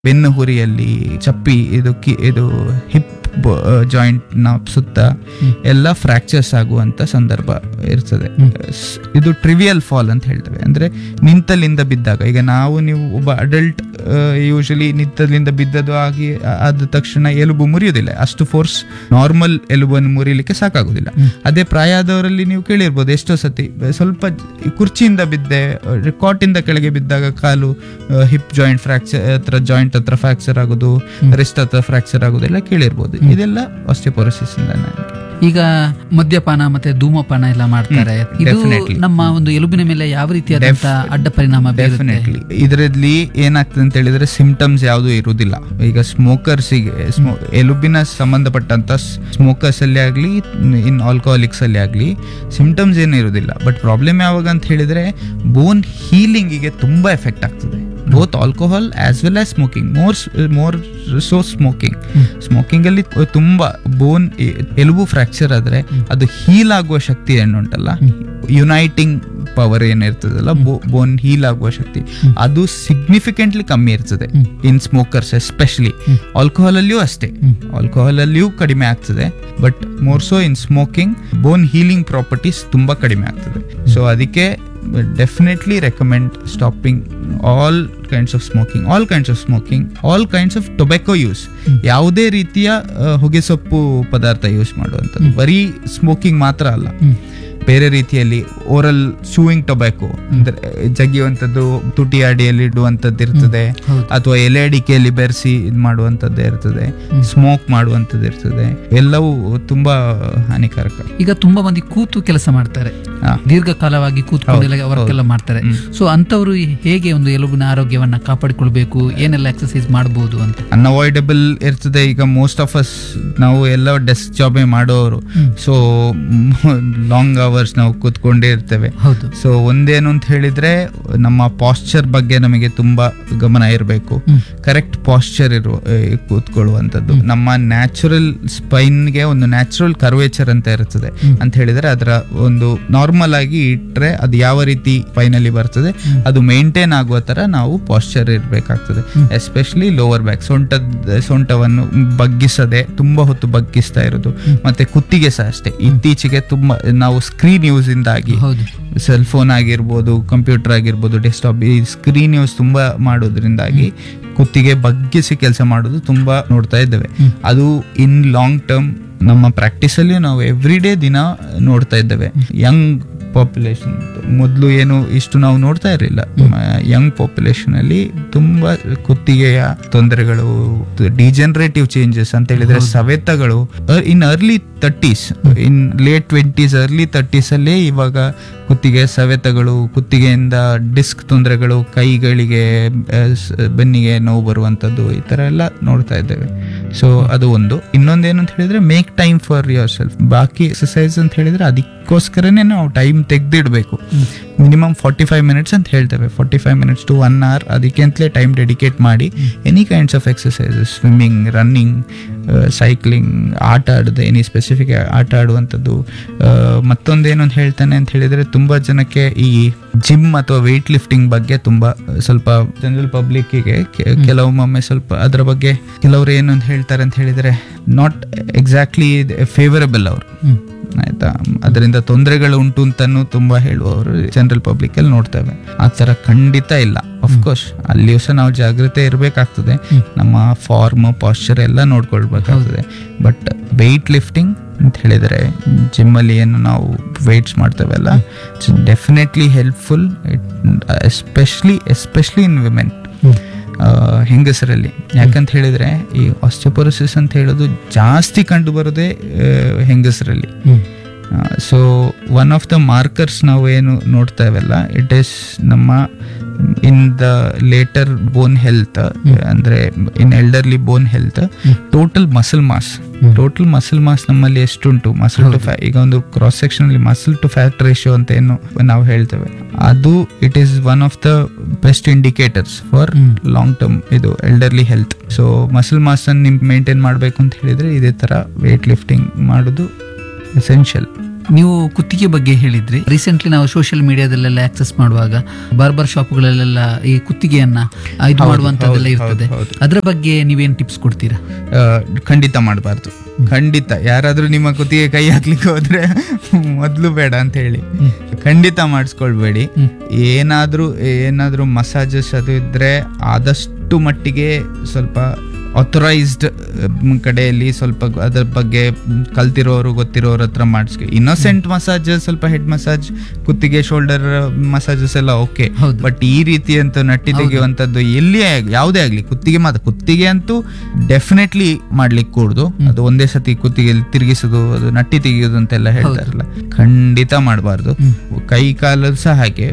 ಬೆನ್ನು ಹುರಿಯಲ್ಲಿ ಚಪ್ಪಿ ಇದು ಕಿ ಇದು ಹಿಪ್ ಜಾಯಿಂಟ್ ನ ಸುತ್ತ ಎಲ್ಲ ಫ್ರಾಕ್ಚರ್ಸ್ ಆಗುವಂತ ಸಂದರ್ಭ ಇರ್ತದೆ ಸ್- ಇದು ಟ್ರಿವಿಯಲ್ ಫಾಲ್ ಅಂತ ಹೇಳ್ತೇವೆ ಅಂದ್ರೆ ನಿಂತಲಿಂದ ಬಿದ್ದಾಗ ಈಗ ನಾವು ನೀವು ಒಬ್ಬ ಅಡಲ್ಟ್ ಯೂಶಲಿ ನಿಂತಲಿಂದ ಬಿದ್ದದು ಆಗಿ ಆ- ಆದ ತಕ್ಷಣ ಎಲುಬು ಮುರಿಯೋದಿಲ್ಲ ಅಷ್ಟು ಫೋರ್ಸ್ ನಾರ್ಮಲ್ ಎಲುಬನ್ನು ಮುರಿಲಿಕ್ಕೆ ಸಾಕಾಗುದಿಲ್ಲ ಅದೇ ಪ್ರಾಯ ಆದವರಲ್ಲಿ ನೀವು ಕೇಳಿರ್ಬೋದು ಎಷ್ಟೋ ಸತಿ ಸ್ವಲ್ಪ ಜ- ಕುರ್ಚಿಯಿಂದ ಬಿದ್ದೆ ಕಾಟಿಂದ ಕೆಳಗೆ ಬಿದ್ದಾಗ ಕಾಲು ಹಿಪ್ ಜಾಯಿಂಟ್ ಫ್ರಾಕ್ಚರ್ ಹತ್ರ ಜಾಯಿಂಟ್ ಹತ್ರ ಫ್ರಾಕ್ಚರ್ ಆಗೋದು ರಿಸ್ಟ್ ಹತ್ರ ಫ್ರಾಕ್ಚರ್ ಆಗೋದು ಎಲ್ಲ ಕೇಳಿರ್ಬೋದು ಇದೆಲ್ಲ ಆಸ್ಟಿಯೋಪೊರೋಸಿಸ್ ಇಂದಾನೆ ಈಗ ಮದ್ಯಪಾನ ಮತ್ತೆ ಧೂಮಪಾನ ಎಲ್ಲ ಮಾಡ್ತಾರೆ ಇದು definitely. ನಮ್ಮ ಒಂದು ಎಲುಬಿನ ಮೇಲೆ ಯಾವ ರೀತಿಯಾದಂತ ಅಡ್ಡ ಪರಿಣಾಮ ಬೀರುತ್ತೆ ಡೆಫಿನೆಟ್ಲಿ ಇದರಲ್ಲಿ ಏನಾಗ್ತದೆ ಅಂತ ಹೇಳಿದ್ರೆ ಸಿಂಪ್ಟಮ್ಸ್ ಯಾವುದು ಇರುವುದಿಲ್ಲ ಈಗ ಸ್ಮೋಕರ್ಸಿಗೆ ಎಲುಬಿನ ಸಂಬಂಧಪಟ್ಟಂತ ಸ್ಮೋಕರ್ಸ್ ಅಲ್ಲಿ ಆಗ್ಲಿ ಇನ್ ಆಲ್ಕೋಹಾಲಿಕ್ಸ್ ಅಲ್ಲಿ ಆಗ್ಲಿ ಸಿಂಪ್ಟಮ್ಸ್ ಏನು ಇರುವುದಿಲ್ಲ ಬಟ್ ಪ್ರಾಬ್ಲಮ್ ಯಾವಾಗ ಅಂತ ಹೇಳಿದ್ರೆ ಬೋನ್ ಹೀಲಿಂಗಿಗೆ ತುಂಬಾ ಎಫೆಕ್ಟ್ ಆಗ್ತದೆ both alcohol as well as smoking more more so smoking smoking ಅಲ್ಲಿ ತುಂಬಾ ಬೋನ್ ಎಲುಬು ಫ್ರಾಕ್ಚರ್ ಆದ್ರೆ ಅದು ಹೀಲ್ ಆಗುವ ಶಕ್ತಿ ಏನುಂಟಲ್ಲ ಯುನೈಟಿಂಗ್ ಪವರ್ ಏನಿರ್ತದಲ್ಲ ಬೋನ್ ಹೀಲ್ ಆಗುವ ಶಕ್ತಿ ಅದು ಸಿಗ್ನಿಫಿಕೆಂಟ್ಲಿ ಕಮ್ಮಿ ಇರ್ತದೆ ಇನ್ ಸ್ಮೋಕರ್ಸ್ ಎಸ್ಪೆಷಲಿ ಆಲ್ಕೋಹಾಲ್ ಅಲ್ಲಿಯೂ ಅಷ್ಟೇ ಆಲ್ಕೋಹಾಲ್ ಅಲ್ಲಿಯೂ ಕಡಿಮೆ ಆಗ್ತದೆ but more so in smoking bone healing properties ತುಂಬಾ ಕಡಿಮೆ ಆಗ್ತದೆ ಸೊ ಅದಕ್ಕೆ definitely recommend stopping all kinds of smoking all kinds of smoking all kinds of tobacco use ಯಾವುದೇ ರೀತಿಯ ಆ, ಹೊಗೆಸೊಪ್ಪು ಪದಾರ್ಥ ಯೂಸ್ ಮಾಡುವಂಥದ್ದು ಬರೀ ಸ್ಮೋಕಿಂಗ್ ಮಾತ್ರ ಅಲ್ಲ ಬೇರೆ ರೀತಿಯಲ್ಲಿ ಓರಲ್ ಚೂಯಿಂಗ್ ಟೊಬ್ಯಾಕೋ ಅಂದ್ರೆ ಜಗಿಯುವಂಥದ್ದು ತುಟಿ ಅಡಿಯಲ್ಲಿ ಇಡುವಂಥದ್ದು ಇರ್ತದೆ ಹೌದು. ಅಥವಾ ಎಲೆ ಅಡಿಕೆಯಲ್ಲಿ ಬೆರೆಸಿ ಇದು ಮಾಡುವಂಥದ್ದು ಇರ್ತದೆ ಸ್ಮೋಕ್ ಮಾಡುವಂಥದ್ದು ಇರ್ತದೆ ಎಲ್ಲವೂ ತುಂಬಾ ಹಾನಿಕಾರಕ ಈಗ ತುಂಬಾ ಮಂದಿ ಕೂತು ಕೆಲಸ ಮಾಡ್ತಾರೆ ಹಾ. ದೀರ್ಘಕಾಲವಾಗಿ ಕೂತ್ಕೊಂಡೆಲ್ಲ ವರ್ಕೆಲ್ಲ ಮಾಡ್ತಾರೆ ಸೊ ಅಂತವರು ಹೇಗೆ ಒಂದು ಎಲುಬಿನ ಆರೋಗ್ಯವನ್ನ ಕಾಪಾಡಿಕೊಳ್ಬೇಕು ಏನೆಲ್ಲ ಎಕ್ಸರ್ಸೈಸ್ ಮಾಡಬಹುದು ಅಂತ ಅನ್ಅವಾಯ್ಡಬಲ್ ಇರ್ತದೆ ಈಗ ಮೋಸ್ಟ್ ಆಫ್ ಅಸ್ ನಾವು ಎಲ್ಲ ಡೆಸ್ಕ್ ಜಾಬೇ ಮಾಡೋರು ಸೊ ಲಾಂಗ್ ಅವರ್ಸ್ ನಾವು ಕೂತ್ಕೊಂಡೇ ಇರ್ತೇವೆ ಹೌದು ಸೊ ಒಂದೇನು ಅಂತ ಹೇಳಿದ್ರೆ ನಮ್ಮ ಪಾಸ್ಚರ್ ಬಗ್ಗೆ ನಮಗೆ ತುಂಬಾ ಗಮನ ಇರಬೇಕು ಕರೆಕ್ಟ್ ಪಾಸ್ಚರ್ ಇರುವ ಆ, ಕೂತ್ಕೊಳ್ಳುವಂಥದ್ದು ನಮ್ಮ ನ್ಯಾಚುರಲ್ ಸ್ಪೈನ್ಗೆ ಒಂದು ನ್ಯಾಚುರಲ್ ಕರ್ವೇಚರ್ ಅಂತ ಇರ್ತದೆ ಅಂತ ಹೇಳಿದ್ರೆ ಅದರ ಒಂದು ನಾರ್ಮಲ್ ಆಗಿ ಇಟ್ರೆ ಅದು ಯಾವ ರೀತಿ ಸ್ಪೈನಲ್ಲಿ ಬರ್ತದೆ ಅದು ಮೇಂಟೈನ್ ಆಗುವ ತರ ನಾವು ಪಾಸ್ಚರ್ ಇರಬೇಕಾಗ್ತದೆ ಎಸ್ಪೆಷಲಿ ಲೋವರ್ ಬ್ಯಾಕ್ ಸೊಂಟದ ಸೊಂಟವನ್ನು ಬಗ್ಗಿಸದೆ ತುಂಬಾ ಹೊತ್ತು ಬಗ್ಗಿಸ್ತಾ ಇರೋದು ಮತ್ತೆ ಕುತ್ತಿಗೆ ಸಹ ಅಷ್ಟೇ ಇತ್ತೀಚೆಗೆ ತುಂಬಾ ನಾವು ಸ್ಕ್ರೀನ್ ಯೂಸ್ ಇಂದಾಗಿ ಹೌದು ಸೆಲ್ ಫೋನ್ ಆಗಿರ್ಬೋದು ಕಂಪ್ಯೂಟರ್ ಆಗಿರ್ಬೋದು ಡೆಸ್ಕ್ಟಾಪ್ ಈ ಸ್ಕ್ರೀನ್ ಯೂಸ್ ತುಂಬಾ ಮಾಡೋದ್ರಿಂದಾಗಿ ಕುತ್ತಿಗೆ ಬಗ್ಗಿಸಿ ಕೆಲಸ ಮಾಡೋದು ತುಂಬಾ ನೋಡ್ತಾ ಇದ್ದೇವೆ ಅದು ಇನ್ ಲಾಂಗ್ ಟರ್ಮ್ ನಮ್ಮ ಪ್ರಾಕ್ಟೀಸ್ ಅಲ್ಲಿ ನಾವು ಎವ್ರಿ ಡೇ ದಿನ ನೋಡ್ತಾ ಇದ್ದೇವೆ ಯಂಗ್ ಪಾಪ್ಯುಲೇಷನ್ ಮೊದಲು ಏನು ಇಷ್ಟು ನಾವು ನೋಡ್ತಾ ಇರಲಿಲ್ಲ ಯಂಗ್ ಪಾಪ್ಯುಲೇಷನ್ ಅಲ್ಲಿ ತುಂಬಾ ಕುತ್ತಿಗೆಯ ತೊಂದರೆಗಳು ಡಿಜನರೇಟಿವ್ ಚೇಂಜಸ್ ಅಂತ ಹೇಳಿದ್ರೆ ಸವೆತಗಳು in early thirties in late twenties early thirties ಅಲ್ಲೇ ಇವಾಗ ಕುತ್ತಿಗೆ ಸವೆತಗಳು ಕುತ್ತಿಗೆಯಿಂದ ಡಿಸ್ಕ್ ತೊಂದರೆಗಳು ಕೈಗಳಿಗೆ ಆ, ಸ್- ಬೆನ್ನಿಗೆ ನೋವು ಬರುವಂಥದ್ದು ಈ ತರ ಎಲ್ಲ ನೋಡ್ತಾ ಇದ್ದೇವೆ ಸೊ ಅದು ಒಂದು ಇನ್ನೊಂದೇನು ಅಂತ ಹೇಳಿದ್ರೆ make time for yourself ಬಾಕಿ ಎಕ್ಸಸೈಸ್ ಅಂತ ಹೇಳಿದ್ರೆ ಅದಕ್ಕೋಸ್ಕರನೇ ನಾವು ಟೈಮ್ ತೆಗೆದಿಡಬೇಕು ಮಿನಿಮಮ್ ಫಾರ್ಟಿ ಫೈವ್ ಮಿನಿಟ್ಸ್ ಅಂತ ಹೇಳ್ತೇವೆ forty five minutes to one hour ಅದಕ್ಕೆ ಅಂತಲೇ ಟೈಮ್ ಡೆಡಿಕೇಟ್ ಮಾಡಿ any kinds of exercises swimming running cycling ಆಟ ಆಡದೆ ಎನಿ ಸ್ಪೆಸಿಫಿಕ್ ಆಟ ಆಡುವಂಥದ್ದು ಆ, ಮತ್ತೊಂದೇನು ಅಂತ ಹೇಳ್ತಾನೆ ಅಂತ ಹೇಳಿದ್ರೆ ತುಂಬಾ ಜನಕ್ಕೆ ಈ ಜಿಮ್ ಅಥವಾ ವೆಯ್ಟ್ ಲಿಫ್ಟಿಂಗ್ ಬಗ್ಗೆ ತುಂಬಾ ಸ್ವಲ್ಪ ಜನರಲ್ ಪಬ್ಲಿಕ್ಕಿಗೆ ಕೆಲವೊಮ್ಮೊಮ್ಮೆ ಸ್ವಲ್ಪ ಅದರ ಬಗ್ಗೆ ಕೆಲವರು ಏನು ಅಂತ ಹೇಳ್ತಾರೆ ಅಂತ ಹೇಳಿದ್ರೆ ನಾಟ್ ಎಕ್ಸಾಕ್ಟ್ಲಿ ಫೇವರಬಲ್ ಅವರು ಆಯ್ತಾ ಅದರಿಂದ ತೊಂದರೆಗಳು ಉಂಟು ಅಂತಾನು ತುಂಬಾ ಹೇಳುವವರು ಜನರಲ್ ಪಬ್ಲಿಕ್ ಅಲ್ಲಿ ನೋಡ್ತೇವೆ ಆ ತರ ಖಂಡಿತ ಇಲ್ಲ ಅಫ್ಕೋರ್ಸ್ ಅಲ್ಲಿಯೂ ಸಹ ನಾವು ಜಾಗ್ರತೆ ಇರಬೇಕಾಗ್ತದೆ ನಮ್ಮ ಫಾರ್ಮ್ ಪಾಸ್ಚರ್ ಎಲ್ಲ ನೋಡ್ಕೊಳ್ಬೇಕಾಗ್ತದೆ ಬಟ್ ವೆಯ್ಟ್ ಲಿಫ್ಟಿಂಗ್ ಅಂತ ಹೇಳಿದರೆ ಜಿಮ್ಮಲ್ಲಿ ಏನು ನಾವು ವೆಯ್ಟ್ಸ್ ಮಾಡ್ತೇವಲ್ಲ definitely helpful especially especially in women ಹೆಂಗಸರಲ್ಲಿ ಯಾಕಂತ ಹೇಳಿದ್ರೆ ಈ ಆಸ್ಟಿಯೋಪೊರೋಸಿಸ್ ಅಂತ ಹೇಳೋದು ಜಾಸ್ತಿ ಕಂಡು ಬರೋದೇ ಆ, ಹೆಂಗಸರಲ್ಲಿ so one of the markers ನಾವು ಏನು ನೋಡ್ತಾ ಇವೆಲ್ಲ ಇಟ್ ಈಸ್ ನಮ್ಮ in the later bone health ಅಂದ್ರೆ in elderly bone health total muscle mass total muscle mass ನಮ್ಮಲ್ಲಿ ಎಷ್ಟುಂಟು ಮಸಲ್ ಟು ಫ್ಯಾ ಈಗ ಒಂದು ಕ್ರಾಸ್ ಸೆಕ್ಷನ್ ಅಲ್ಲಿ ಮಸಲ್ ಟು ಫ್ಯಾಟ್ ರೇಷಿಯೋ ಅಂತ ಏನು ನಾವು ಹೇಳ್ತೇವೆ ಅದು it is one of the best indicators for long term ಇದು elderly health so muscle mass ಅನ್ನು ನಿಮ್ ಮೇಂಟೈನ್ ಮಾಡಬೇಕು ಅಂತ ಹೇಳಿದ್ರೆ ಇದೇ ತರ ವೇಟ್ ಲಿಫ್ಟಿಂಗ್ ಮಾಡೋದು ಎಸೆನ್ಷಿಯಲ್ ನೀವು ಕುತ್ತಿಗೆ ಬಗ್ಗೆ ಹೇಳಿದ್ರಿ ರೀಸೆಂಟ್ಲಿ ನಾವು ಸೋಷಿಯಲ್ ಮೀಡಿಯಾದಲ್ಲೆಲ್ಲ ಆಕ್ಸೆಸ್ ಮಾಡುವಾಗ ಬಾರ್ಬರ್ ಶಾಪ್ಗಳಲ್ಲೆಲ್ಲ ಈ ಕುತ್ತಿಗೆಯನ್ನ ಆ, ಇದು ಮಾಡುವಂತದ್ದೆಲ್ಲ ಇರ್ತದೆ ಹೌದು. ಅದರ ಬಗ್ಗೆ ನೀವೇನ್ ಟಿಪ್ಸ್ ಕೊಡ್ತೀರಾ ಆ, ಖಂಡಿತ ಮಾಡಬಾರ್ದು ಖಂಡಿತ ಯಾರಾದ್ರೂ ನಿಮ್ಮ ಕುತ್ತಿಗೆ ಕೈ ಹಾಕ್ಲಿಕ್ಕೆ ಹೋದ್ರೆ ಮೊದಲು ಬೇಡ ಅಂತ ಹೇಳಿ ಖಂಡಿತ ಮಾಡಿಸ್ಕೊಳ್ಬೇಡಿ ಏನಾದ್ರೂ ಏನಾದ್ರೂ ಮಸಾಜಸ್ ಅದು ಇದ್ರೆ ಆದಷ್ಟು ಮಟ್ಟಿಗೆ ಸ್ವಲ್ಪ ಆಥರೈಸ್ಡ್ ಕಡೆಯಲ್ಲಿ ಸ್ವಲ್ಪ ಅದ್ರ ಬಗ್ಗೆ ಕಲ್ತಿರೋರು ಗೊತ್ತಿರೋರ ಹತ್ರ ಮಾಡಿಸ್ಕೊ ಇನ್ನೋಸೆಂಟ್ ಮಸಾಜ್ ಸ್ವಲ್ಪ ಹೆಡ್ ಮಸಾಜ್ ಕುತ್ತಿಗೆ ಶೋಲ್ಡರ್ ಮಸಾಜಸ್ ಎಲ್ಲ ಓಕೆ ಹೌದು. ಬಟ್ ಈ ರೀತಿ ಅಂತ ನಟ್ಟಿ ತೆಗೆಯುವಂಥದ್ದು ಎಲ್ಲಿಯೇ ಆಗ್- ಯಾವುದೇ ಆಗಲಿ ಕುತ್ತಿಗೆ ಮಾತ್ರ ಕುತ್ತಿಗೆ ಅಂತೂ ಡೆಫಿನೆಟ್ಲಿ ಮಾಡ್ಲಿಕ್ಕೆ ಕೂಡುದು ಅದು ಒಂದೇ ಸತಿ ಕುತ್ತಿಗೆ ತಿರುಗಿಸೋದು ಅದು ನಟ್ಟಿ ತೆಗೆಯೋದು ಅಂತೆಲ್ಲ ಹೇಳ್ತಾರಲ್ಲ ಖಂಡಿತ ಮಾಡಬಾರ್ದು ಕೈ ಕಾಲು ಸಹ ಹಾಗೆ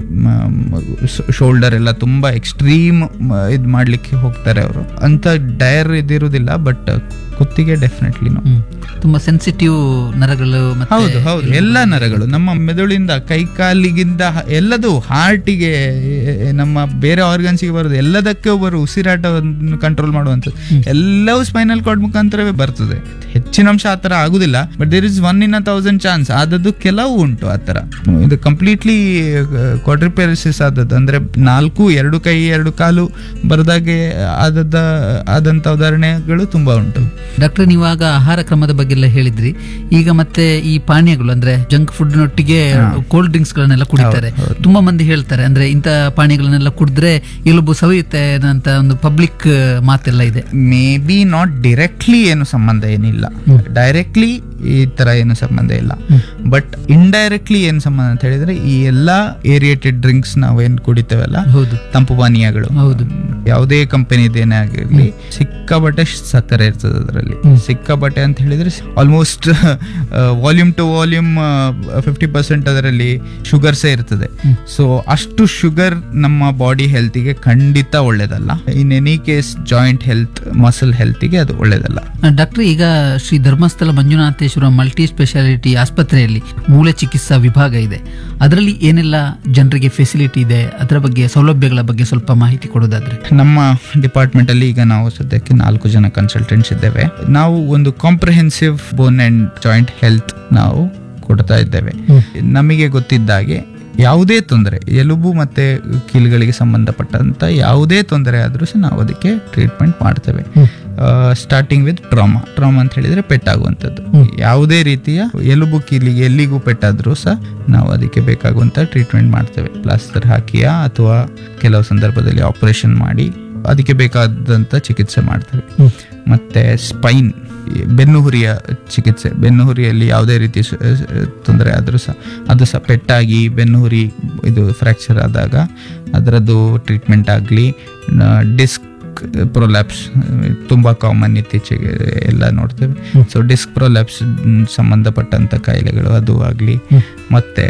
ಶೋಲ್ಡರ್ ಎಲ್ಲ ತುಂಬಾ ಎಕ್ಸ್ಟ್ರೀಮ್ ಇದು ಮಾಡ್ಲಿಕ್ಕೆ ಹೋಗ್ತಾರೆ ಅವರು ಅಂತ ಡಯರ್ ಇದಿರುವುದಿಲ್ಲ ಬಟ್ ಕುತ್ತಿಗೆ ಡೆಫಿನೆಟ್ಲಿ ಹ್ಮ್. ತುಂಬಾ ಸೆನ್ಸಿಟಿವ್ ನರಗಳು ಮತ್ತೆ ಹೌದು ಹೌದು ಎಲ್ಲ ನರಗಳು ನಮ್ಮ ಮೆದುಳಿಂದ ಕೈ ಕಾಲಿಗಿಂದ ಹ- ಎಲ್ಲದು ಹಾರ್ಟಿಗೆ ನಮ್ಮ ಬೇರೆ ಆರ್ಗನ್ಸ್ಗೆ ಬರೋದು ಎಲ್ಲದಕ್ಕೆ ಬರೋ ಉಸಿರಾಟವನ್ನು ಕಂಟ್ರೋಲ್ ಮಾಡುವಂಥದ್ದು ಎಲ್ಲವೂ ಸ್ಪೈನಲ್ ಕಾರ್ಡ್ ಮುಖಾಂತರವೇ ಬರ್ತದೆ ಹೆಚ್ಚಿನ ಅಂಶ ಆ ಥರ ಆಗುದಿಲ್ಲ but there is one in a thousand chance ಆದದ್ದು ಕೆಲವು ಉಂಟು ಆ ಥರ ಇದು ಕಂಪ್ಲೀಟ್ಲಿ ಕ್ವಾಡ್ರಿಪೆರಿಸಿಸ್ ಆದದ್ದು ಅಂದ್ರೆ ನಾಲ್ಕು ಎರಡು ಕೈ ಎರಡು ಕಾಲು ಬರದಾಗೆ ಆದದ್ದ ಆದಂತ ಉದಾಹರಣೆಗಳು ತುಂಬಾ ಉಂಟು ಡಾಕ್ಟರ್ ನೀವಾಗ ಆಹಾರ ಕ್ರಮದ ಬಗ್ಗೆ ಎಲ್ಲ ಹೇಳಿದ್ರಿ ಈಗ ಮತ್ತೆ ಈ ಪಾನೀಯಗಳು ಅಂದ್ರೆ ಜಂಕ್ ಫುಡ್ ನೊಟ್ಟಿಗೆ ಕೋಲ್ಡ್ ಡ್ರಿಂಕ್ಸ್ ಗಳನ್ನೆಲ್ಲ ಕುಡಿತಾರೆ ತುಂಬಾ ಮಂದಿ ಹೇಳ್ತಾರೆ ಅಂದ್ರೆ ಇಂತ ಪಾನೀಯಗಳನ್ನೆಲ್ಲ ಕುಡಿದ್ರೆ ಎಲುಬು ಸವಿಯುತ್ತೆ ಅಂತ ಒಂದು ಪಬ್ಲಿಕ್ ಮಾತೆಲ್ಲ ಇದೆ ಮೇ ಬಿ ನಾಟ್ ಡೈರೆಕ್ಟ್ಲಿ ಏನು ಸಂಬಂಧ ಏನಿಲ್ಲ ಡೈರೆಕ್ಟ್ಲಿ ಈ ತರ ಏನು ಸಂಬಂಧ ಇಲ್ಲ ಬಟ್ ಇಂಡೈರೆಕ್ಟ್ಲಿ ಏನು ಸಂಬಂಧ ಅಂತ ಹೇಳಿದ್ರೆ ಈ ಎಲ್ಲಾ ಏರಿಯೇಟೆಡ್ ಡ್ರಿಂಕ್ಸ್ ನಾವೇನ್ ಕುಡಿತೇವಲ್ಲ ಹೌದು ತಂಪು ಪಾನೀಯಗಳು ಹೌದು ಯಾವುದೇ ಕಂಪನಿದೇನೇ ಆಗಿರಲಿ ಸಿಕ್ಕಾಬಟ್ಟೆ ಸಕ್ಕರೆ ಇರ್ತದೆ ಅದರಲ್ಲಿ ಸಿಕ್ಕಾಬಟ್ಟೆ ಅಂತ ಹೇಳಿದ್ರೆ almost volume to volume fifty percent ಅದರಲ್ಲಿ ಶುಗರ್ಸೇ ಇರ್ತದೆ ಸೊ ಅಷ್ಟು ಶುಗರ್ ನಮ್ಮ ಬಾಡಿ ಹೆಲ್ತಿಗೆ ಖಂಡಿತ ಒಳ್ಳೇದಲ್ಲ in any case joint health muscle ಹೆಲ್ತಿಗೆ ಅದು ಒಳ್ಳೇದಲ್ಲ ಡಾಕ್ಟರ್ ಈಗ ಶ್ರೀ ಧರ್ಮಸ್ಥಳ ಮಂಜುನಾಥೇಶ್ವರ ಮಲ್ಟಿ ಸ್ಪೆಷಾಲಿಟಿ ಆಸ್ಪತ್ರೆಯಲ್ಲಿ ಮೂಳೆ ಚಿಕಿತ್ಸಾ ವಿಭಾಗ ಇದೆ ಅದರಲ್ಲಿ ಏನೆಲ್ಲ ಜನರಿಗೆ ಫೆಸಿಲಿಟಿ ಇದೆ ಅದರ ಬಗ್ಗೆ ಸೌಲಭ್ಯಗಳ ಬಗ್ಗೆ ಸ್ವಲ್ಪ ಮಾಹಿತಿ ಕೊಡೋದಾದ್ರೆ ನಮ್ಮ ಡಿಪಾರ್ಟ್ಮೆಂಟ್ ಅಲ್ಲಿ ಈಗ ನಾವು ಸದ್ಯಕ್ಕೆ ನಾಲ್ಕು ಜನ ಕನ್ಸಲ್ಟೆಂಟ್ಸ್ ಇದ್ದೇವೆ ನಾವು ಒಂದು comprehensive bone and joint health ನಾವು ಕೊಡ್ತಾ ಇದ್ದೇವೆ ನಮಗೆ ಗೊತ್ತಿದ್ದಾಗೆ ಯಾವುದೇ ತೊಂದರೆ ಎಲುಬು ಮತ್ತೆ ಕೀಲುಗಳಿಗೆ ಸಂಬಂಧಪಟ್ಟಂತ ಯಾವುದೇ ತೊಂದರೆ ಆದ್ರೂ ಸಹ ನಾವು ಅದಕ್ಕೆ ಟ್ರೀಟ್ಮೆಂಟ್ ಮಾಡ್ತೇವೆ ಸ್ಟಾರ್ಟಿಂಗ್ ವಿತ್ ಟ್ರಾಮಾ ಟ್ರಾಮಾ ಅಂತ ಹೇಳಿದ್ರೆ ಪೆಟ್ಟಾಗುವಂಥದ್ದು ಯಾವುದೇ ರೀತಿಯ ಎಲುಬು ಕೀಲಿಗೆ ಎಲ್ಲಿಗೂ ಪೆಟ್ಟಾದ್ರೂ ಸಹ ನಾವು ಅದಕ್ಕೆ ಬೇಕಾಗುವಂತ ಟ್ರೀಟ್ಮೆಂಟ್ ಮಾಡ್ತೇವೆ ಪ್ಲಾಸ್ಟರ್ ಹಾಕಿಯಾ ಅಥವಾ ಕೆಲವು ಸಂದರ್ಭದಲ್ಲಿ ಆಪರೇಷನ್ ಮಾಡಿ ಅದಕ್ಕೆ ಬೇಕಾದಂತ ಚಿಕಿತ್ಸೆ ಮಾಡ್ತೇವೆ ಮತ್ತೆ ಸ್ಪೈನ್ ಬೆನ್ನುಹುರಿಯ ಚಿಕಿತ್ಸೆ ಬೆನ್ನುಹುರಿಯಲ್ಲಿ ಯಾವುದೇ ರೀತಿ ಸ- ಸ- ತೊಂದರೆ ಆದರೂ ಸಹ ಅದು ಸಹ ಪೆಟ್ಟಾಗಿ ಬೆನ್ನುಹುರಿ ಇದು ಫ್ರ್ಯಾಕ್ಚರ್ ಆದಾಗ ಅದರದ್ದು ಟ್ರೀಟ್ಮೆಂಟ್ ಆಗಲಿ ಡಿಸ್ಕ್ ಪ್ರೊಲ್ಯಾಪ್ಸ್ ತುಂಬ ಕಾಮನ್ ಇತ್ತೀಚೆಗೆ ಎಲ್ಲ ನೋಡ್ತೇವೆ ಸೊ ಡಿಸ್ಕ್ ಪ್ರೊಲ್ಯಾಪ್ಸ್ ಸಂಬಂಧಪಟ್ಟಂಥ ಕಾಯಿಲೆಗಳು ಅದು ಆಗಲಿ ಮತ್ತೆ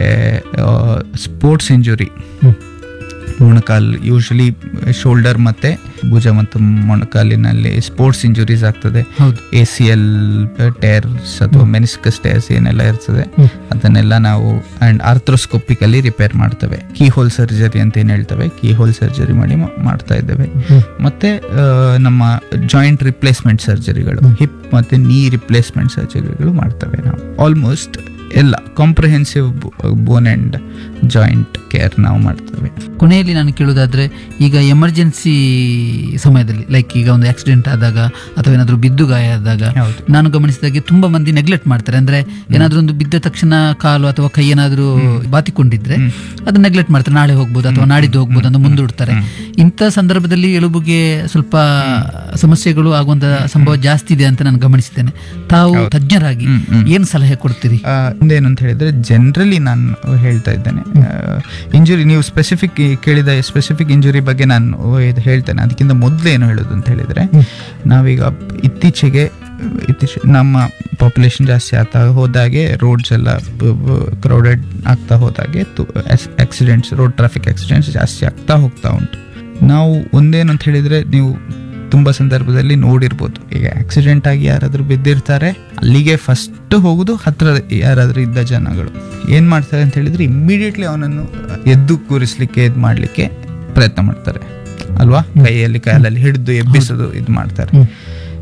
ಸ್ಪೋರ್ಟ್ಸ್ ಇಂಜುರಿ ಮೊಣಕಾಲ್ ಯೂಶಲಿ ಶೋಲ್ಡರ್ ಮತ್ತೆ ಭುಜ ಮತ್ತು ಮೊಣಕಾಲಿನಲ್ಲಿ ಸ್ಪೋರ್ಟ್ಸ್ ಇಂಜುರೀಸ್ ಆಗ್ತದೆ ಹೌದು ಎ ಸಿ ಎಲ್ ಟೇರ್ಸ್ ಅಥವಾ ಮೆನಿಸ್ಕಸ್ ಟೇರ್ಸ್ ಏನೆಲ್ಲ ಇರ್ತದೆ ಅದನ್ನೆಲ್ಲ ನಾವು ಅಂಡ್ ಆರ್ಥ್ರೋಸ್ಕೋಪಿಕಲಿ ರಿಪೇರ್ ಮಾಡ್ತೇವೆ ಕೀ ಹೋಲ್ ಸರ್ಜರಿ ಅಂತ ಏನ್ ಹೇಳ್ತೇವೆ ಕೀ ಹೋಲ್ ಸರ್ಜರಿ ಮಾಡಿ ಮಾ- ಮಾಡ್ತಾ ಇದ್ದೇವೆ ಮತ್ತೆ ಆ, ನಮ್ಮ ಜಾಯಿಂಟ್ ರಿಪ್ಲೇಸ್ಮೆಂಟ್ ಸರ್ಜರಿಗಳು ಹಿಪ್ ಮತ್ತೆ ನೀ ರಿಪ್ಲೇಸ್ಮೆಂಟ್ ಸರ್ಜರಿಗಳು ಮಾಡ್ತೇವೆ ನಾವು ಆಲ್ಮೋಸ್ಟ್ ಎಲ್ಲ comprehensive bone and joint care ನಾವು ಮಾಡ್ತೇವೆ ಕೊನೆಯಲ್ಲಿ ನಾನು ಕೇಳೋದಾದ್ರೆ ಈಗ ಎಮರ್ಜೆನ್ಸಿ ಸಮಯದಲ್ಲಿ ಲೈಕ್ ಈಗ ಒಂದು ಆಕ್ಸಿಡೆಂಟ್ ಆದಾಗ ಅಥವಾ ಏನಾದರೂ ಬಿದ್ದು ಗಾಯ ಆದಾಗ ಹೌದು. ನಾನು ಗಮನಿಸಿದಾಗೆ ತುಂಬಾ ಮಂದಿ ನೆಗ್ಲೆಕ್ಟ್ ಮಾಡ್ತಾರೆ ಅಂದ್ರೆ ಏನಾದ್ರೂ ಒಂದು ಬಿದ್ದ ತಕ್ಷಣ ಕಾಲು ಅಥವಾ ಕೈ ಏನಾದ್ರೂ ಬಾತಿಕೊಂಡಿದ್ರೆ ಅದು ನೆಗ್ಲೆಕ್ಟ್ ಮಾಡ್ತಾರೆ ನಾಳೆ ಹೋಗ್ಬೋದು ಅಥವಾ ನಾಡಿದ್ದು ಹೋಗ್ಬೋದು ಅಂತ ಮುಂದೂಡ್ತಾರೆ ಇಂಥ ಸಂದರ್ಭದಲ್ಲಿ ಎಲುಬುಗೆ ಸ್ವಲ್ಪ ಸಮಸ್ಯೆಗಳು ಆಗುವಂತ ಸಂಭವ ಜಾಸ್ತಿ ಇದೆ ಅಂತ ನಾನು ಗಮನಿಸಿದ್ದೇನೆ ತಾವು ತಜ್ಞರಾಗಿ ಏನ್ ಸಲಹೆ ಕೊಡ್ತೀರಿ ಆ, ಒಂದೇನು ಅಂತ ಹೇಳಿದ್ರೆ ಜನರಲಿ ನಾನು ಹೇಳ್ತಾ ಇದ್ದೇನೆ ಇಂಜುರಿ ನೀವು ಸ್ಪೆಸಿಫಿಕ್ ಕೇಳಿದ ಸ್ಪೆಸಿಫಿಕ್ ಇಂಜುರಿ ಬಗ್ಗೆ ನಾನು ಇದು ಹೇಳ್ತೇನೆ ಅದಕ್ಕಿಂತ ಮೊದಲು ಏನು ಹೇಳೋದು ಅಂತ ಹೇಳಿದ್ರೆ ನಾವೀಗ ಇತ್ತೀಚೆಗೆ ಇತ್ತೀಚೆಗೆ ನಮ್ಮ ಪಾಪ್ಯುಲೇಷನ್ ಜಾಸ್ತಿ ಆಗ್ತಾ ಹೋದಾಗೆ ರೋಡ್ಸ್ ಎಲ್ಲ ಕ್ರೌಡೆಡ್ ಆಗ್ತಾ ಹೋದಾಗೆ ಆಕ್ಸಿಡೆಂಟ್ಸ್ ರೋಡ್ ಟ್ರಾಫಿಕ್ ಆಕ್ಸಿಡೆಂಟ್ಸ್ ಜಾಸ್ತಿ ಆಗ್ತಾ ಹೋಗ್ತಾ ಉಂಟು ನಾವು ಒಂದೇನು ಅಂತ ಹೇಳಿದ್ರೆ ನೀವು ತುಂಬಾ ಸಂದರ್ಭದಲ್ಲಿ ನೋಡಿರ್ಬೋದು ಈಗ ಆಕ್ಸಿಡೆಂಟ್ ಆಗಿ ಯಾರಾದ್ರೂ ಬಿದ್ದಿರ್ತಾರೆ ಅಲ್ಲಿಗೆ ಫಸ್ಟ್ ಹೋಗುದು ಹತ್ರ ಯಾರಾದ್ರೂ ಇದ್ದ ಜನಗಳು ಏನ್ ಮಾಡ್ತಾರೆ ಅಂತ ಹೇಳಿದ್ರೆ ಇಮ್ಮಿಡಿಯೇಟ್ಲಿ ಅವನನ್ನು ಎದ್ದು ಕೂರಿಸ್ಲಿಕ್ಕೆ ಇದು ಮಾಡ್ಲಿಕ್ಕೆ ಪ್ರಯತ್ನ ಮಾಡ್ತಾರೆ ಅಲ್ವಾ ಕೈಯಲ್ಲಿ ಕಾಲಲ್ಲಿ ಹಿಡಿದು ಎಬ್ಬಿಸೋದು ಇದು ಮಾಡ್ತಾರೆ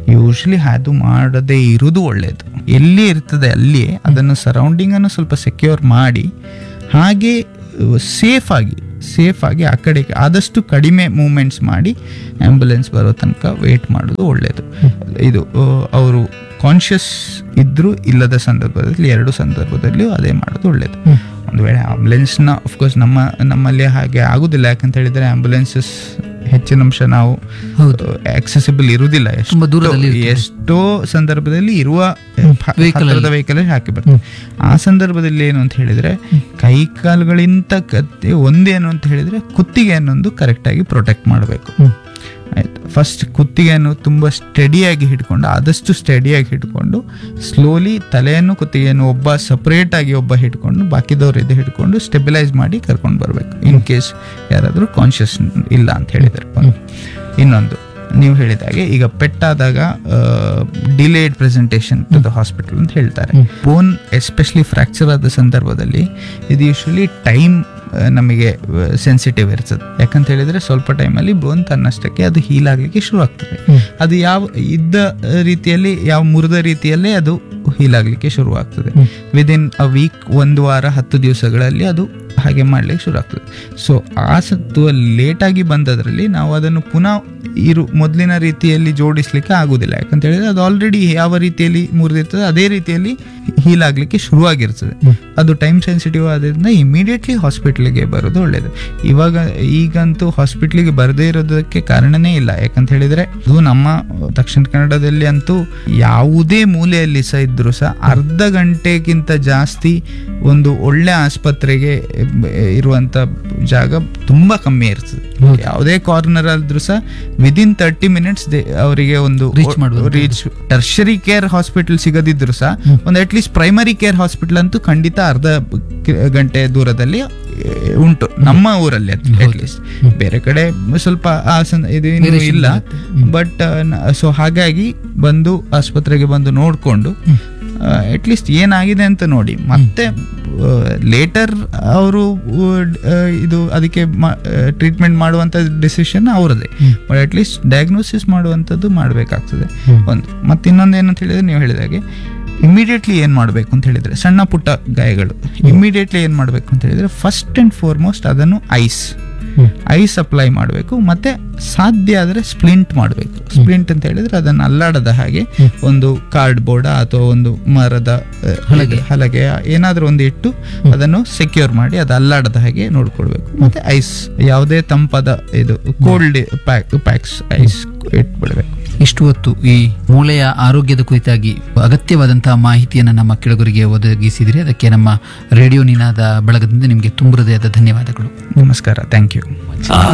ಯೂಶ್ವಲಿ ಅದು ಮಾಡದೇ ಇರುವುದು ಒಳ್ಳೆಯದು ಎಲ್ಲಿ ಇರ್ತದೆ ಅಲ್ಲಿಯೇ ಅದನ್ನು ಸರೌಂಡಿಂಗ್ ಅನ್ನು ಸ್ವಲ್ಪ ಸೆಕ್ಯೂರ್ ಮಾಡಿ ಹಾಗೆ ಸೇಫ್ ಆಗಿ ಸೇಫ್ ಆಗಿ ಆ ಕಡೆಗೆ ಆದಷ್ಟು ಕಡಿಮೆ ಮೂಮೆಂಟ್ಸ್ ಮಾಡಿ ಆಂಬ್ಯುಲೆನ್ಸ್ ಬರೋ ತನಕ ವೇಟ್ ಮಾಡೋದು ಒಳ್ಳೆಯದು ಇದು ಅವರು ಕಾನ್ಷಿಯಸ್ ಇದ್ರೂ ಇಲ್ಲದ ಸಂದರ್ಭದಲ್ಲಿ ಎರಡು ಸಂದರ್ಭದಲ್ಲಿಯೂ ಅದೇ ಮಾಡೋದು ಒಳ್ಳೆಯದು ಒಂದು ವೇಳೆ ಆಂಬುಲೆನ್ಸ್ನ ಅಫ್ಕೋರ್ಸ್ ನಮ್ಮ ನಮ್ಮಲ್ಲಿ ಹಾಗೆ ಆಗುದಿಲ್ಲ ಯಾಕಂತ ಹೇಳಿದ್ರೆ ಆಂಬುಲೆನ್ಸಸ್ ಹೆಚ್ಚಿನ ಅಂಶ ನಾವು ಹೌದು. ಆಕ್ಸೆಸಿಬಲ್ ಇರುವುದಿಲ್ಲ ಎಷ್ಟೋ- ತುಂಬಾ ದೂರದಲ್ಲಿ ಇರ್ತದೆ. ಎಷ್ಟೋ ಸಂದರ್ಭದಲ್ಲಿ ಇರುವ Vehicle ಹತ್ತಿರದ ವೆಹಿಕಲ್ ಹಾಕಿ ಬರ್ತದೆ ಆ ಸಂದರ್ಭದಲ್ಲಿ ಏನು ಅಂತ ಹೇಳಿದ್ರೆ ಕೈ ಕಾಲುಗಳಿಂತ ಕತ್ತೆ ಒಂದೇನು ಅಂತ ಹೇಳಿದ್ರೆ ಕುತ್ತಿಗೆ ಅನ್ನೊಂದು ಕರೆಕ್ಟ್ ಆಗಿ ಪ್ರೊಟೆಕ್ಟ್ ಮಾಡಬೇಕು ಆಯ್ತು ಫಸ್ಟ್ ಕುತ್ತಿಗೆಯನ್ನು ತುಂಬ ಸ್ಟಡಿಯಾಗಿ ಹಿಡ್ಕೊಂಡು ಆದಷ್ಟು ಸ್ಟಡಿಯಾಗಿ ಹಿಡ್ಕೊಂಡು ಸ್ಲೋಲಿ ತಲೆಯನ್ನು ಕುತ್ತಿಗೆಯನ್ನು ಒಬ್ಬ ಸಪ್ರೇಟ್ ಆಗಿ ಒಬ್ಬ ಹಿಡ್ಕೊಂಡು ಬಾಕಿದವ್ರು ಇದು ಹಿಡ್ಕೊಂಡು ಸ್ಟೆಬಿಲೈಸ್ ಮಾಡಿ ಕರ್ಕೊಂಡು ಬರಬೇಕು ಇನ್ ಕೇಸ್ ಯಾರಾದರೂ ಕಾನ್ಷಿಯಸ್ ಇಲ್ಲ ಅಂತ ಹೇಳಿದರೆ ಒಂದು ಇನ್ನೊಂದು ನೀವು ಹೇಳಿದಾಗೆ ಈಗ ಪೆಟ್ಟಾದಾಗ delayed presentation to the hospital ಅಂತ ಹೇಳ್ತಾರೆ ಬೋನ್ ಎಸ್ಪೆಷಲಿ ಫ್ರಾಕ್ಚರ್ ಆದ ಸಂದರ್ಭದಲ್ಲಿ ಇದು ಯೂಶ್ವಲಿ ಟೈಮ್ ನಮಗೆ ಸೆನ್ಸಿಟಿವ್ ಇರ್ತದೆ ಯಾಕಂತ ಹೇಳಿದ್ರೆ ಸ್ವಲ್ಪ ಟೈಮಲ್ಲಿ ಬೋನ್ ತನ್ನಷ್ಟಕ್ಕೆ ಅದು ಹೀಲ್ ಆಗಲಿಕ್ಕೆ ಶುರು ಆಗ್ತದೆ ಅದು ಯಾವ ಇದ್ದ ರೀತಿಯಲ್ಲಿ ಯಾವ ಮುರಿದ ರೀತಿಯಲ್ಲೇ ಅದು ಹೀಲ್ ಆಗಲಿಕ್ಕೆ ಶುರು ಆಗ್ತದೆ ವಿದಿನ್ ಅ ವೀಕ್ ಒಂದು ವಾರ ಹತ್ತು ದಿವಸಗಳಲ್ಲಿ ಅದು ಹಾಗೆ ಮಾಡ್ಲಿಕ್ಕೆ ಶುರು ಆಗ್ತದೆ ಸೊ ಆ ಸತ್ತು ಲೇಟಾಗಿ ಬಂದದ್ರಲ್ಲಿ ನಾವು ಅದನ್ನು ಪುನಃ ಇರು ಮೊದಲಿನ ರೀತಿಯಲ್ಲಿ ಜೋಡಿಸ್ಲಿಕ್ಕೆ ಆಗುದಿಲ್ಲ ಯಾಕಂತ ಹೇಳಿದ್ರೆ ಅದು ಆಲ್ರೆಡಿ ಯಾವ ರೀತಿಯಲ್ಲಿ ಮುರಿದಿರ್ತದೆ ಅದೇ ರೀತಿಯಲ್ಲಿ ಹೀಲ್ ಆಗ್ಲಿಕ್ಕೆ ಶುರುವಾಗಿರ್ತದೆ ಅದು ಟೈಮ್ ಸೆನ್ಸಿಟಿವ್ ಆದ್ರಿಂದ ಇಮಿಡಿಯೇಟ್ಲಿ ಹಾಸ್ಪಿಟ್ಲಿಗೆ ಬರೋದು ಒಳ್ಳೇದು ಇವಾಗ ಈಗಂತೂ ಹಾಸ್ಪಿಟ್ಲಿಗೆ ಬರದೇ ಇರೋದಕ್ಕೆ ಕಾರಣನೇ ಇಲ್ಲ ಯಾಕಂತ ಹೇಳಿದ್ರೆ ಅದು ನಮ್ಮ ದಕ್ಷಿಣ ಕನ್ನಡದಲ್ಲಿ ಅಂತೂ ಯಾವುದೇ ಮೂಲೆಯಲ್ಲಿ ಸಹ ಇದ್ರು ಸಹ ಅರ್ಧ ಗಂಟೆಗಿಂತ ಜಾಸ್ತಿ ಒಂದು ಒಳ್ಳೆ ಆಸ್ಪತ್ರೆಗೆ ಇರುವಂತ ಜಾಗ ತುಂಬಾ ಕಮ್ಮಿ ಇರ್ತದೆ ಯಾವುದೇ ಕಾರ್ನರ್ ಆದ್ರೂ ಸಹ ವಿದಿನ್ ತರ್ಟಿ ಮಿನಿಟ್ಸ್ ಅವರಿಗೆ ಒಂದು Reach ಮಾಡುವಂಥದ್ದು. ರೀಚ್ ಟರ್ಷರಿ ಕೇರ್ ಹಾಸ್ಪಿಟಲ್ ಸಿಗದಿದ್ರು ಸಹ ಒಂದು at least primary care hospital ಅಂತೂ ಖಂಡಿತ ಅರ್ಧ ಕಿ- ಗಂಟೆ ದೂರದಲ್ಲಿ ಆ, ಉಂಟು ನಮ್ಮ ಊರಲ್ಲಿ ಅಟ್ ಲೀಸ್ಟ್ ಬೇರೆ ಕಡೆ ಸ್ವಲ್ಪ ಆ ಸಂ- ಇದು ಇನ್ನೂ Variation ಇಲ್ಲ ಇರುತ್ತೆ. ಬಟ್ ಸೊ ಹಾಗಾಗಿ ಬಂದು ಆಸ್ಪತ್ರೆಗೆ ಬಂದು ನೋಡಿಕೊಂಡು ಅಟ್ಲೀಸ್ಟ್ ಏನಾಗಿದೆ ಅಂತ ನೋಡಿ ಮತ್ತೆ ಲೇಟರ್ ಅವರು ಇದು ಅದಕ್ಕೆ ಟ್ರೀಟ್ಮೆಂಟ್ ಮಾಡುವಂಥ ಡಿಸಿಷನ್ ಅವರದೇ ಬಟ್ ಅಟ್ಲೀಸ್ಟ್ ಡಯಾಗ್ನೋಸಿಸ್ ಮಾಡುವಂಥದ್ದು ಮಾಡಬೇಕಾಗ್ತದೆ ಒಂದು ಮತ್ತೆ ಇನ್ನೊಂದು ಏನಂತ ಹೇಳಿದ್ರೆ ನೀವು ಹೇಳಿದಾಗೆ ಇಮಿಡಿಯೇಟ್ಲಿ ಏನು ಮಾಡಬೇಕು ಅಂತ ಹೇಳಿದ್ರೆ ಸಣ್ಣ ಪುಟ್ಟ ಗಾಯಗಳು ಇಮಿಡಿಯೇಟ್ಲಿ ಏನು ಮಾಡಬೇಕು ಅಂತ ಹೇಳಿದ್ರೆ ಫಸ್ಟ್ ಆ್ಯಂಡ್ ಫಾರ್ಮೋಸ್ಟ್ ಅದನ್ನು ಐಸ್ ಐಸ್ ಅಪ್ಲೈ ಮಾಡಬೇಕು ಮತ್ತೆ ಸಾಧ್ಯ ಆದರೆ ಸ್ಪ್ಲಿಂಟ್ ಮಾಡಬೇಕು ಸ್ಪ್ಲಿಂಟ್ ಅಂತ ಹೇಳಿದ್ರೆ ಅದನ್ನು ಅಲ್ಲಾಡದ ಹಾಗೆ ಒಂದು ಕಾರ್ಡ್ ಬೋರ್ಡ ಅಥವಾ ಒಂದು ಮರದ ಆ, ಹಲಗೆ. ಹಲಗೆ ಏನಾದರೂ ಒಂದು ಇಟ್ಟು ಅದನ್ನು ಸೆಕ್ಯೂರ್ ಮಾಡಿ ಅದು ಅಲ್ಲಾಡದ ಹಾಗೆ ನೋಡ್ಕೊಳ್ಬೇಕು ಮತ್ತೆ ಐಸ್ ಯಾವುದೇ ತಂಪಾದ ಇದು ಕೋಲ್ಡ್ ಪ್ಯಾಕ್ ಪ್ಯಾಕ್ಸ್ ಐಸ್ ಇಟ್ಬಿಡ್ಬೇಕು ಇಷ್ಟು ಹೊತ್ತು ಈ ಮೂಳೆಯ ಆರೋಗ್ಯದ ಕುರಿತಾಗಿ ಅಗತ್ಯವಾದಂತಹ ಮಾಹಿತಿಯನ್ನು ನಮ್ಮ ಕೆಳಗರಿಗೆ ಒದಗಿಸಿದ್ರಿ ಅದಕ್ಕೆ ನಮ್ಮ ರೇಡಿಯೋ ನಿನಾದ ಬಳಗದಿಂದ ನಿಮಗೆ ತುಂಬ ಹೃದಯದ ಧನ್ಯವಾದಗಳು ನಮಸ್ಕಾರ ಥ್ಯಾಂಕ್ ಯು ಆ